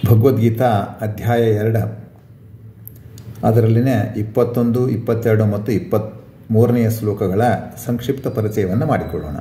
ಭಗವದ್ಗೀತಾ ಅಧ್ಯಾಯ ಎರಡು ಅದರಲ್ಲಿನೇ ಇಪ್ಪತ್ತೊಂದು ಇಪ್ಪತ್ತೆರಡು ಮತ್ತು ಇಪ್ಪತ್ತ್ಮೂರನೆಯ ಶ್ಲೋಕಗಳ ಸಂಕ್ಷಿಪ್ತ ಪರಿಚಯವನ್ನು ಮಾಡಿಕೊಳ್ಳೋಣ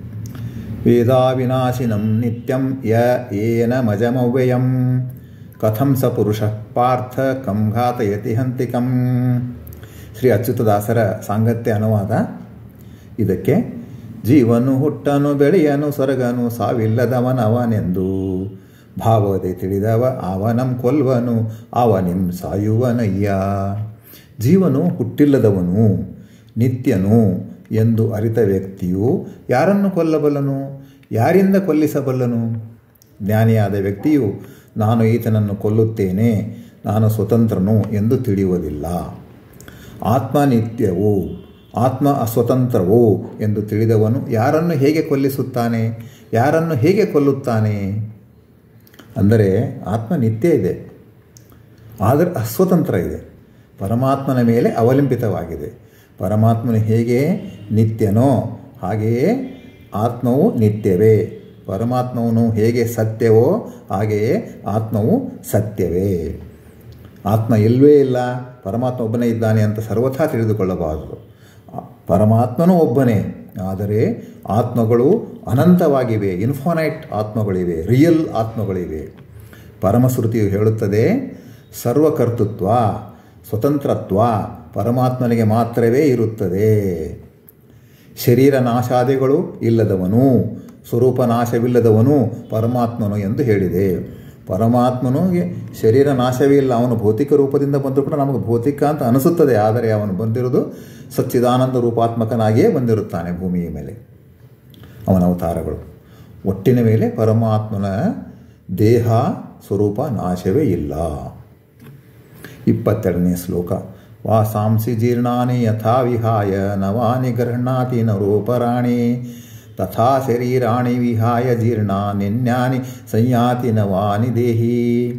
ವೇದಾವಿನಾಶಿನಂ ನಿತ್ಯಂ ಯ ಏನ ಮಜಮವ್ಯಯಂ ಕಥಂ ಸ ಪುರುಷ ಪಾರ್ಥ ಕಂ ಘಾತಯತಿ ಹಂತಿಕಂ ಶ್ರೀ ಅಚ್ಯುತದಾಸರ ಸಾಂಗತ್ಯ ಅನುವಾದ ಇದಕ್ಕೆ ಜೀವನು ಹುಟ್ಟನು ಬೆಳೆಯನು ಸೊರಗನು ಸಾವಿಲ್ಲದವನವನೆಂದು ಭಾವದೆ ತಿಳಿದವ ಅವನಂ ಕೊಲ್ವನು ಅವನಿಂ ಸಾಯುವನಯ್ಯ ಜೀವನು ಹುಟ್ಟಿಲ್ಲದವನು ನಿತ್ಯನು ಎಂದು ಅರಿತ ವ್ಯಕ್ತಿಯು ಯಾರನ್ನು ಕೊಲ್ಲಬಲ್ಲನು ಯಾರಿಂದ ಕೊಲ್ಲಿಸಬಲ್ಲನು ಜ್ಞಾನಿಯಾದ ವ್ಯಕ್ತಿಯು ನಾನು ಈತನನ್ನು ಕೊಲ್ಲುತ್ತೇನೆ ನಾನು ಸ್ವತಂತ್ರನು ಎಂದು ತಿಳಿಯುವುದಿಲ್ಲ ಆತ್ಮ ನಿತ್ಯವು ಆತ್ಮ ಅಸ್ವತಂತ್ರವು ಎಂದು ತಿಳಿದವನು ಯಾರನ್ನು ಹೇಗೆ ಕೊಲ್ಲಿಸುತ್ತಾನೆ ಯಾರನ್ನು ಹೇಗೆ ಕೊಲ್ಲುತ್ತಾನೆ ಅಂದರೆ ಆತ್ಮ ನಿತ್ಯ ಇದೆ ಆದರೆ ಅಸ್ವತಂತ್ರ ಇದೆ ಪರಮಾತ್ಮನ ಮೇಲೆ ಅವಲಂಬಿತವಾಗಿದೆ ಪರಮಾತ್ಮನು ಹೇಗೆ ನಿತ್ಯನೋ ಹಾಗೆಯೇ ಆತ್ಮವು ನಿತ್ಯವೇ ಪರಮಾತ್ಮವನು ಹೇಗೆ ಸತ್ಯವೋ ಹಾಗೆಯೇ ಆತ್ಮವು ಸತ್ಯವೇ ಆತ್ಮ ಇಲ್ಲವೇ ಇಲ್ಲ ಪರಮಾತ್ಮ ಒಬ್ಬನೇ ಇದ್ದಾನೆ ಅಂತ ಸರ್ವಥಾ ತಿಳಿದುಕೊಳ್ಳಬಾರದು ಪರಮಾತ್ಮನೂ ಒಬ್ಬನೇ ಆದರೆ ಆತ್ಮಗಳು ಅನಂತವಾಗಿವೆ ಇನ್ಫೋನೈಟ್ ಆತ್ಮಗಳಿವೆ ರಿಯಲ್ ಆತ್ಮಗಳಿವೆ ಪರಮಶ್ರುತಿಯು ಹೇಳುತ್ತದೆ ಸರ್ವಕರ್ತೃತ್ವ ಸ್ವತಂತ್ರತ್ವ ಪರಮಾತ್ಮನಿಗೆ ಮಾತ್ರವೇ ಇರುತ್ತದೆ ಶರೀರ ನಾಶಾದಿಗಳು ಇಲ್ಲದವನು ಸ್ವರೂಪ ನಾಶವಿಲ್ಲದವನು ಪರಮಾತ್ಮನು ಎಂದು ಹೇಳಿದೆ ಪರಮಾತ್ಮನಿಗೆ ಶರೀರ ನಾಶವೇ ಇಲ್ಲ ಅವನು ಭೌತಿಕ ರೂಪದಿಂದ ಬಂದರೂ ಕೂಡ ನಮಗೆ ಭೌತಿಕ ಅಂತ ಅನಿಸುತ್ತದೆ ಆದರೆ ಅವನು ಬಂದಿರೋದು ಸಚ್ಚಿದಾನಂದ ರೂಪಾತ್ಮಕನಾಗಿಯೇ ಬಂದಿರುತ್ತಾನೆ ಭೂಮಿಯ ಮೇಲೆ ಅವನ ಅವತಾರಗಳು ಒಟ್ಟಿನ ಮೇಲೆ ಪರಮಾತ್ಮನ ದೇಹ ಸ್ವರೂಪ ನಾಶವೇ ಇಲ್ಲ ಇಪ್ಪತ್ತೆರಡನೇ ಶ್ಲೋಕ ವಾಸಾಂಸಿ ಜೀರ್ಣಾನಿ ಯಥಾ ವಿಹಾಯ ನವಾನಿ ಗೃಹಣಾತಿ ನರೋಪರಾಣಿ ತಥಾ ಶರೀರಾಣಿ ವಿಹಾಯ ಜೀರ್ಣಾನಿನ್ಯಾನಿ ಸಂಯಾತಿ ನವಾನಿ ದೇಹಿ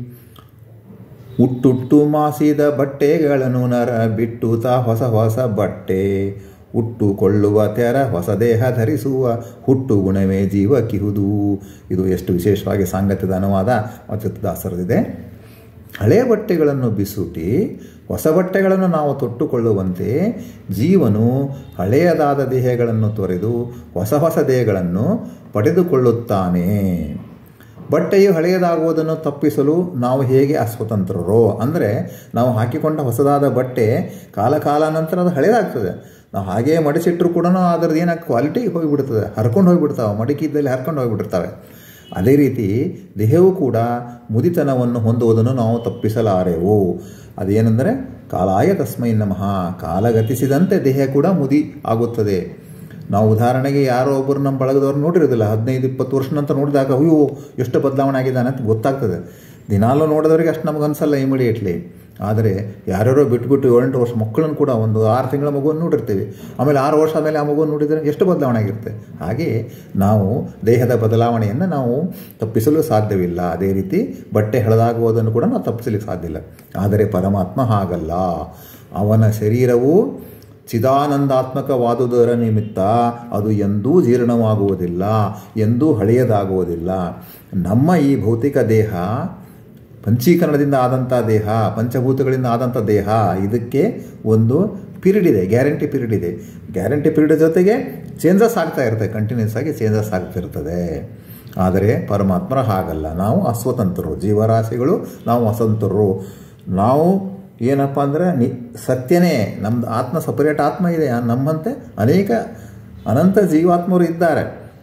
ಉಟ್ಟುಟ್ಟು ಮಾಸಿದ ಬಟ್ಟೆಗಳನ್ನು ನರ ಬಿಟ್ಟುತ ಹೊಸ ಹೊಸ ಬಟ್ಟೆ ಉಟ್ಟುಕೊಳ್ಳುವ ತೆರ ಹೊಸ ದೇಹ ಧರಿಸುವ ಹುಟ್ಟು ಗುಣವೇ ಜೀವ ಕಿಹುದು ಇದು ಎಷ್ಟು ವಿಶೇಷವಾಗಿ ಸಾಂಗತ್ಯದ ಅನುವಾದ ಅಚ್ಯುತದಾಸರದಿದೆ ಹಳೆಯ ಬಟ್ಟೆಗಳನ್ನು ಬಿಸುಟಿ ಹೊಸ ಬಟ್ಟೆಗಳನ್ನು ನಾವು ತೊಟ್ಟುಕೊಳ್ಳುವಂತೆ ಜೀವನು ಹಳೆಯದಾದ ದೇಹಗಳನ್ನು ತೊರೆದು ಹೊಸ ಹೊಸ ದೇಹಗಳನ್ನು ಪಡೆದುಕೊಳ್ಳುತ್ತಾನೆ ಬಟ್ಟೆಯು ಹಳೆಯದಾಗುವುದನ್ನು ತಪ್ಪಿಸಲು ನಾವು ಹೇಗೆ ಅಸ್ವತಂತ್ರರೋ ಅಂದರೆ ನಾವು ಹಾಕಿಕೊಂಡ ಹೊಸದಾದ ಬಟ್ಟೆ ಕಾಲ ಕಾಲಾನಂತರ ಅದು ಹಳೆಯದಾಗ್ತದೆ ನಾವು ಹಾಗೇ ಮಡಿಸಿಟ್ಟರು ಕೂಡ ಅದರದ್ದು ಏನಾಗ ಕ್ವಾಲಿಟಿ ಹೋಗಿಬಿಡ್ತದೆ ಹರ್ಕೊಂಡು ಹೋಗಿಬಿಡ್ತಾವೆ ಮಡಿಕಿದ್ದಲ್ಲಿ ಹರ್ಕೊಂಡು ಹೋಗಿಬಿಡ್ತವೆ ಅದೇ ರೀತಿ ದೇಹವು ಕೂಡ ಮುದಿತನವನ್ನು ಹೊಂದುವುದನ್ನು ನಾವು ತಪ್ಪಿಸಲಾರೆವು ಅದೇನೆಂದರೆ ಕಾಲಾಯ ತಸ್ಮೈ ನಮಃ ಕಾಲಗತಿಸಿದಂತೆ ದೇಹ ಕೂಡ ಮುದಿ ಆಗುತ್ತದೆ ನಾವು ಉದಾಹರಣೆಗೆ ಯಾರೋ ಒಬ್ಬರು ನಮ್ಮ ಬಳಗದವ್ರು ನೋಡಿರೋದಿಲ್ಲ ಹದಿನೈದು ಇಪ್ಪತ್ತು ವರ್ಷ ನಂತರ ನೋಡಿದಾಗ ಅಯ್ಯೋ ಎಷ್ಟು ಬದಲಾವಣೆ ಆಗಿದ್ದಾನೆ ಅಂತ ಗೊತ್ತಾಗ್ತದೆ ದಿನಾಲೂ ನೋಡಿದವರಿಗೆ ಅಷ್ಟು ನಮಗೆ ಅನಿಸಲ್ಲ ಇಮಿಡಿಯೇಟ್ಲಿ ಆದರೆ ಯಾರ್ಯಾರೋ ಬಿಟ್ಬಿಟ್ಟು ಏಳೆಂಟು ವರ್ಷ ಮಕ್ಕಳನ್ನು ಕೂಡ ಒಂದು ಆರು ತಿಂಗಳ ಮಗುವನ್ನು ನೋಡಿರ್ತೀವಿ ಆಮೇಲೆ ಆರು ವರ್ಷ ಆದಮೇಲೆ ಆ ಮಗುವನ್ನು ನೋಡಿದರೆ ಎಷ್ಟು ಬದಲಾವಣೆ ಆಗಿರುತ್ತೆ ಹಾಗೆ ನಾವು ದೇಹದ ಬದಲಾವಣೆಯನ್ನು ನಾವು ತಪ್ಪಿಸಲು ಸಾಧ್ಯವಿಲ್ಲ ಅದೇ ರೀತಿ ಬಟ್ಟೆ ಹಳದಾಗುವುದನ್ನು ಕೂಡ ನಾವು ತಪ್ಪಿಸಲಿಕ್ಕೆ ಸಾಧ್ಯ ಇಲ್ಲ ಆದರೆ ಪರಮಾತ್ಮ ಹಾಗಲ್ಲ ಅವನ ಶರೀರವು ಚಿದಾನಂದಾತ್ಮಕವಾದುದರ ನಿಮಿತ್ತ ಅದು ಎಂದೂ ಜೀರ್ಣವಾಗುವುದಿಲ್ಲ ಎಂದೂ ಹಳೆಯದಾಗುವುದಿಲ್ಲ ನಮ್ಮ ಈ ಭೌತಿಕ ದೇಹ ಪಂಚೀಕರಣದಿಂದ ಆದಂಥ ದೇಹ ಪಂಚಭೂತಗಳಿಂದ ಆದಂಥ ದೇಹ ಇದಕ್ಕೆ ಒಂದು ಪೀರಿಯಡ್ ಇದೆ ಗ್ಯಾರಂಟಿ ಪೀರಿಯಡ್ ಇದೆ ಗ್ಯಾರಂಟಿ ಪೀರಿಯಡ್ ಜೊತೆಗೆ ಚೇಂಜಸ್ ಆಗ್ತಾ ಇರ್ತದೆ ಕಂಟಿನ್ಯೂಸ್ ಆಗಿ ಚೇಂಜಸ್ ಆಗ್ತಿರ್ತದೆ ಆದರೆ ಪರಮಾತ್ಮರ ಹಾಗಲ್ಲ ನಾವು ಅಸ್ವತಂತ್ರರು ಜೀವರಾಶಿಗಳು ನಾವು ಅಸ್ವತಂತ್ರರು ನಾವು ಏನಪ್ಪ ಅಂದರೆ ನಿ ಸತ್ಯನೇ ನಮ್ಮದು ಆತ್ಮ ಸಪರೇಟ್ ಆತ್ಮ ಇದೆ ನಮ್ಮಂತೆ ಅನೇಕ ಅನಂತ ಜೀವಾತ್ಮರು ಇದ್ದಾರೆ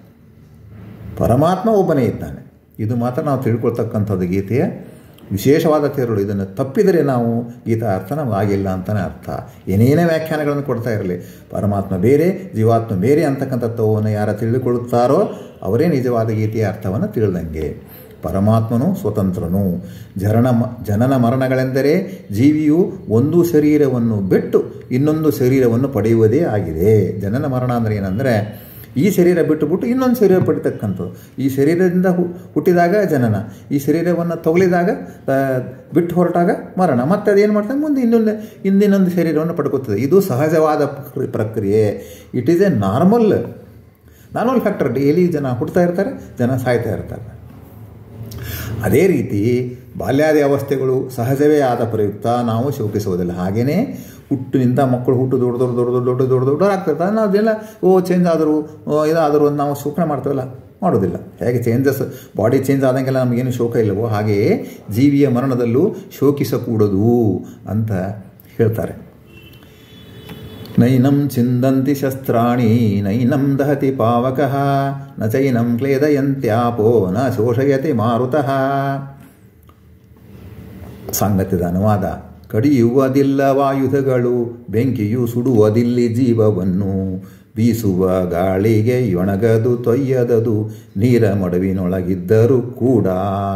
ಪರಮಾತ್ಮ ಒಬ್ಬನೇ ಇದ್ದಾನೆ ಇದು ಮಾತ್ರ ನಾವು ತಿಳ್ಕೊಳ್ತಕ್ಕಂಥದ್ದು ಗೀತೆಯ ವಿಶೇಷವಾದ ತಿರುಳು ಇದನ್ನು ತಪ್ಪಿದರೆ ನಾವು ಗೀತಾ ಅರ್ಥ ನಮ್ಗೆ ಆಗಿಲ್ಲ ಅಂತಲೇ ಅರ್ಥ ಏನೇನೇ ವ್ಯಾಖ್ಯಾನಗಳನ್ನು ಕೊಡ್ತಾ ಇರಲಿ ಪರಮಾತ್ಮ ಬೇರೆ ಜೀವಾತ್ಮ ಬೇರೆ ಅಂತಕ್ಕಂಥ ತತ್ವವನ್ನು ಯಾರು ತಿಳಿದುಕೊಳ್ಳುತ್ತಾರೋ ಅವರೇ ನಿಜವಾದ ಗೀತೆಯ ಅರ್ಥವನ್ನು ತಿಳಿದಂಗೆ ಪರಮಾತ್ಮನು ಸ್ವತಂತ್ರನು ಜರಣ ಜನನ ಮರಣಗಳೆಂದರೆ ಜೀವಿಯು ಒಂದು ಶರೀರವನ್ನು ಬಿಟ್ಟು ಇನ್ನೊಂದು ಶರೀರವನ್ನು ಪಡೆಯುವುದೇ ಆಗಿದೆ ಜನನ ಮರಣ ಅಂದರೆ ಏನಂದರೆ ಈ ಶರೀರ ಬಿಟ್ಟುಬಿಟ್ಟು ಇನ್ನೊಂದು ಶರೀರ ಪಡಿತಕ್ಕಂಥದ್ದು ಈ ಶರೀರದಿಂದ ಹುಟ್ಟಿದಾಗ ಜನನ ಈ ಶರೀರವನ್ನು ತಗೊಳಿದಾಗ ಬಿಟ್ಟು ಹೊರಟಾಗ ಮರಣ ಮತ್ತೆ ಅದೇನು ಮಾಡ್ತಾರೆ ಮುಂದೆ ಇನ್ನೊಂದು ಹಿಂದಿನೊಂದು ಶರೀರವನ್ನು ಪಡ್ಕೋತದೆ ಇದು ಸಹಜವಾದ ಪ್ರಕ್ರಿಯೆ it is a normal normal factor daily ಜನ ಹುಡ್ತಾ ಇರ್ತಾರೆ ಜನ ಸಾಯ್ತಾ ಇರ್ತಾರೆ ಅದೇ ರೀತಿ ಬಾಲ್ಯಾದಿ ಅವಸ್ಥೆಗಳು ಸಹಜವೇ ಆದ ಪ್ರಯುಕ್ತ ನಾವು ಶೋಕಿಸುವುದಿಲ್ಲ ಹಾಗೆಯೇ ಹುಟ್ಟಿನಿಂದ ಮಕ್ಕಳು ಹುಟ್ಟು ದೊಡ್ಡ ದೊಡ್ಡ ದೊಡ್ಡ ದೊಡ್ಡ ದೊಡ್ಡ ದೊಡ್ಡ ದೊಡ್ಡ ಆಗ್ತಿರ್ತಾರೆ ನಾವು ಅದೆಲ್ಲ ಓ ಚೇಂಜ್ ಆದರು ಇದಾದರು ಅಂತ ನಾವು ಶೋಕನೆ ಮಾಡ್ತೀವಲ್ಲ ಮಾಡೋದಿಲ್ಲ ಹೇಗೆ ಚೇಂಜಸ್ ಬಾಡಿ ಚೇಂಜ್ ಆದಂಗೆಲ್ಲ ನಮಗೇನು ಶೋಕ ಇಲ್ಲವೋ ಹಾಗೆಯೇ ಜೀವಿಯ ಮರಣದಲ್ಲೂ ಶೋಕಿಸಕೂಡದು ಅಂತ ಹೇಳ್ತಾರೆ ನೈನಂ ಚಿಂದಂತಿ ಶಸ್ತ್ರಾಣಿ ನೈನಂ ದಹತಿ ಪಾವಕಃ ನ ಚೈನಂ ಕ್ಲೇದಯಂತ್ಯಾಪೋ ನ ಶೋಷಯತಿ ಮಾರುತಃ ಸಾಂಗತ್ಯದ ಅನುವಾದ ಕಡಿಯುವುದಿಲ್ಲವಾಯುಧಗಳು ಬೆಂಕಿಯು ಸುಡುವುದಿಲ್ಲಿ ಜೀವವನ್ನು ಬೀಸುವ ಗಾಳಿಗೆ ಯೊಣಗದು ತೊಯ್ಯದದು ನೀರ ಮಡುವಿನೊಳಗಿದ್ದರೂ ಕೂಡ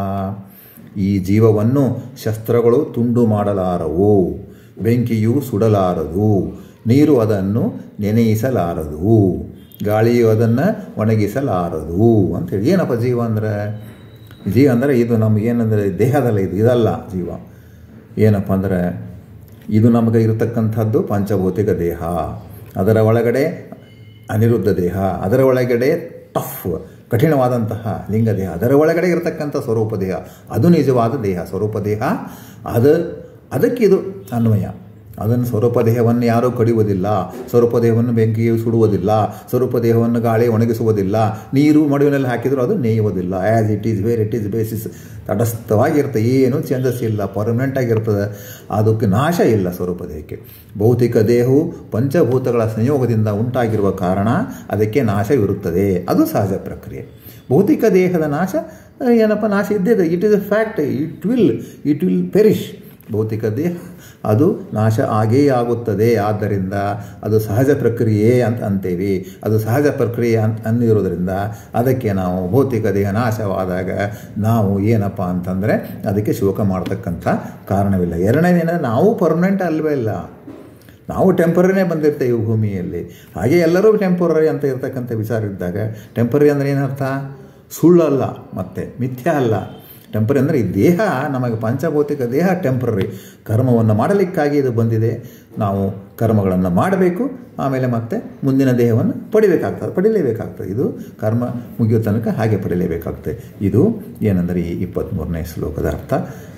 ಈ ಜೀವವನ್ನು ಶಸ್ತ್ರಗಳು ತುಂಡು ಮಾಡಲಾರವು ಬೆಂಕಿಯು ಸುಡಲಾರದು ನೀರು ಅದನ್ನು ನೆನೆಯಿಸಲಾರದು ಗಾಳಿಯು ಅದನ್ನು ಒಣಗಿಸಲಾರದು ಅಂತೇಳಿ ಏನಪ್ಪ ಜೀವ ಅಂದರೆ ಜೀವ ಅಂದರೆ ಇದು ನಮಗೇನಂದರೆ ದೇಹದಲ್ಲ ಇದು ಇದಲ್ಲ ಜೀವ ಏನಪ್ಪ ಅಂದರೆ ಇದು ನಮಗೆ ಇರತಕ್ಕಂಥದ್ದು ಪಂಚಭೌತಿಕ ದೇಹ ಅದರ ಒಳಗಡೆ ಅನಿರುದ್ಧ ದೇಹ ಅದರ ಒಳಗಡೆ ಟಫ್ ಕಠಿಣವಾದಂತಹ ಲಿಂಗ ದೇಹ ಅದರ ಒಳಗಡೆ ಇರತಕ್ಕಂಥ ಸ್ವರೂಪ ದೇಹ ಅದು ನಿಜವಾದ ದೇಹ ಸ್ವರೂಪ ದೇಹ ಅದು ಅದಕ್ಕೆ ಇದು ಅನ್ವಯ ಅದನ್ನು ಸ್ವರೂಪ ದೇಹವನ್ನು ಯಾರೂ ಕಡಿಯುವುದಿಲ್ಲ ಸ್ವರೂಪ ದೇಹವನ್ನು ಬೆಂಕಿಗೆ ಸುಡುವುದಿಲ್ಲ ಸ್ವರೂಪ ದೇಹವನ್ನು ಗಾಳಿ ಒಣಗಿಸುವುದಿಲ್ಲ ನೀರು ಮಡುವಿನಲ್ಲಿ ಹಾಕಿದರೂ ಅದು ನೇಯುವುದಿಲ್ಲ as it is where it is basis ತಟಸ್ಥವಾಗಿರುತ್ತೆ ಏನು ಚೇಂಜಸ್ ಇಲ್ಲ ಪರ್ಮನೆಂಟ್ ಆಗಿರ್ತದೆ ಅದಕ್ಕೆ ನಾಶ ಇಲ್ಲ ಸ್ವರೂಪ ದೇಹಕ್ಕೆ ಭೌತಿಕ ದೇಹವು ಪಂಚಭೂತಗಳ ಸಂಯೋಗದಿಂದ ಉಂಟಾಗಿರುವ ಕಾರಣ ಅದಕ್ಕೆ ನಾಶವಿರುತ್ತದೆ ಅದು ಸಹಜ ಪ್ರಕ್ರಿಯೆ ಭೌತಿಕ ದೇಹದ ನಾಶ ಏನಪ್ಪ ನಾಶ ಇದ್ದೇ it is a fact it will it will perish ಭೌತಿಕ ದೇಹ ಅದು ನಾಶ ಆಗೇ ಆಗುತ್ತದೆ ಆದ್ದರಿಂದ ಅದು ಸಹಜ ಪ್ರಕ್ರಿಯೆ ಅಂತ ಅಂತೇವೆ ಅದು ಸಹಜ ಪ್ರಕ್ರಿಯೆ ಅಂತ ಅಂದಿರೋದ್ರಿಂದ ಅದಕ್ಕೆ ನಾವು ಭೌತಿಕ ದೇಹ ನಾಶವಾದಾಗ ನಾವು ಏನಪ್ಪ ಅಂತಂದರೆ ಅದಕ್ಕೆ ಶೋಕ ಮಾಡ್ತಕ್ಕಂಥ ಕಾರಣವಿಲ್ಲ ಎರಡನೇ ದಿನ ನಾವು ಪರ್ಮನೆಂಟ್ ಅಲ್ವೇ ಇಲ್ಲ ನಾವು ಟೆಂಪರರಿನೇ ಬಂದಿರ್ತೇವೆ ಭೂಮಿಯಲ್ಲಿ ಹಾಗೆ ಎಲ್ಲರೂ ಟೆಂಪರರಿ ಅಂತ ಇರ್ತಕ್ಕಂಥ ವಿಚಾರ ಇದ್ದಾಗ ಟೆಂಪರರಿ ಅಂದರೆ ಏನರ್ಥ ಸುಳ್ಳಲ್ಲ ಮತ್ತೆ ಮಿಥ್ಯ ಅಲ್ಲ ಟೆಂಪರರಿ ಅಂದರೆ ಈ ದೇಹ ನಮಗೆ ಪಂಚಭೌತಿಕ ದೇಹ ಟೆಂಪ್ರರಿ ಕರ್ಮವನ್ನು ಮಾಡಲಿಕ್ಕಾಗಿ ಇದು ಬಂದಿದೆ ನಾವು ಕರ್ಮಗಳನ್ನು ಮಾಡಬೇಕು ಆಮೇಲೆ ಮತ್ತೆ ಮುಂದಿನ ದೇಹವನ್ನು ಪಡಿಬೇಕಾಗ್ತದೆ ಪಡಿಲೇಬೇಕಾಗ್ತದೆ ಇದು ಕರ್ಮ ಮುಗಿಯೋ ತನಕ ಹಾಗೆ ಪಡಿಲೇಬೇಕಾಗ್ತದೆ ಇದು ಏನಂದರೆ ಈ ಇಪ್ಪತ್ತ್ಮೂರನೇ ಶ್ಲೋಕದ ಅರ್ಥ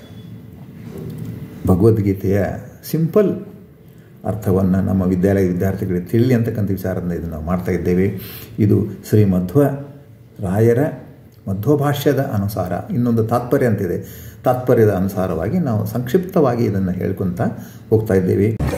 ಭಗವದ್ಗೀತೆಯ ಸಿಂಪಲ್ ಅರ್ಥವನ್ನು ನಮ್ಮ ವಿದ್ಯಾಲಯ ವಿದ್ಯಾರ್ಥಿಗಳಿಗೆ ತಿಳಿ ಅಂತಕ್ಕಂಥ ವಿಚಾರದಿಂದ ಇದನ್ನು ನಾವು ಮಾಡ್ತಾ ಇದ್ದೇವೆ ಇದು ಶ್ರೀ ಮಧ್ವ ರಾಯರ ಮಧ್ವಭಾಷ್ಯದ ಅನುಸಾರ ಇನ್ನೊಂದು ತಾತ್ಪರ್ಯ ಅಂತಿದೆ ತಾತ್ಪರ್ಯದ ಅನುಸಾರವಾಗಿ ನಾವು ಸಂಕ್ಷಿಪ್ತವಾಗಿ ಇದನ್ನು ಹೇಳ್ಕೊತ ಹೋಗ್ತಾ ಇದ್ದೇವೆ